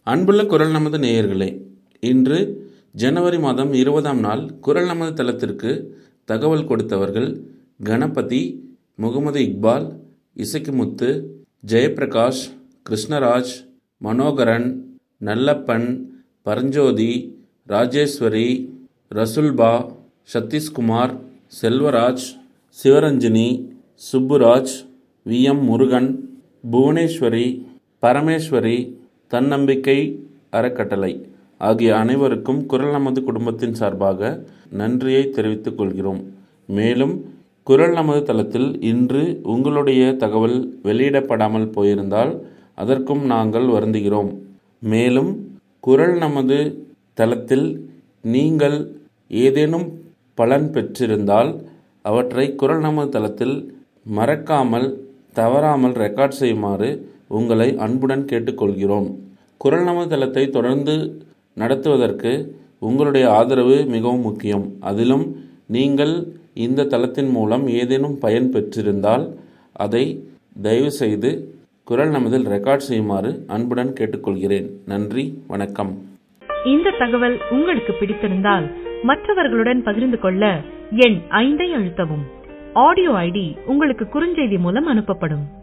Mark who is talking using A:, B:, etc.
A: அன்புள்ள குரல் நமது நேயர்களே இன்று ஜனவரி மாதம் இருபதாம் நாள் குரல் நமது தளத்திற்கு தகவல் கொடுத்தவர்கள் கணபதி முகமது இக்பால் இசக்கிமுத்து ஜெயப்பிரகாஷ் கிருஷ்ணராஜ் மனோகரன் நல்லப்பன் பரஞ்சோதி ராஜேஸ்வரி ரசுல்பா சதீஷ்குமார் செல்வராஜ் சிவரஞ்சினி சுப்புராஜ் வி எம் முருகன் புவனேஸ்வரி பரமேஸ்வரி தன்னம்பிக்கை அறக்கட்டளை ஆகிய அனைவருக்கும் குரல் நமது குடும்பத்தின் சார்பாக நன்றியை தெரிவித்துக் கொள்கிறோம் மேலும் குரல் நமது தளத்தில் இன்று உங்களுடைய தகவல் வெளியிடப்படாமல் போயிருந்தால் அதற்கும் நாங்கள் வருந்துகிறோம் மேலும் குரல் நமது தளத்தில் நீங்கள் ஏதேனும் பலன் பெற்றிருந்தால் அவற்றை குரல் நமது தளத்தில் மறக்காமல் தவறாமல் ரெக்கார்ட் செய்யுமாறு உங்களை அன்புடன் கேட்டுக்கொள்கிறோம் குரல் நமது தளத்தை தொடர்ந்து நடத்துவதற்கு உங்களுடைய ஆதரவு மிகவும் முக்கியம் அதிலும் நீங்கள் இந்த தளத்தின் மூலம் ஏதேனும் பயன் பெற்றிருந்தால் அதை தயவுசெய்து குரல் நமதில் ரெக்கார்ட் செய்யுமாறு அன்புடன் கேட்டுக்கொள்கிறேன் நன்றி வணக்கம்
B: இந்த தகவல் உங்களுக்கு பிடித்திருந்தால் மற்றவர்களுடன் பகிர்ந்து கொள்ள எண் ஐந்தை அழுத்தவும் ஆடியோ ஐடி உங்களுக்கு குறுஞ்செய்தி மூலம் அனுப்பப்படும்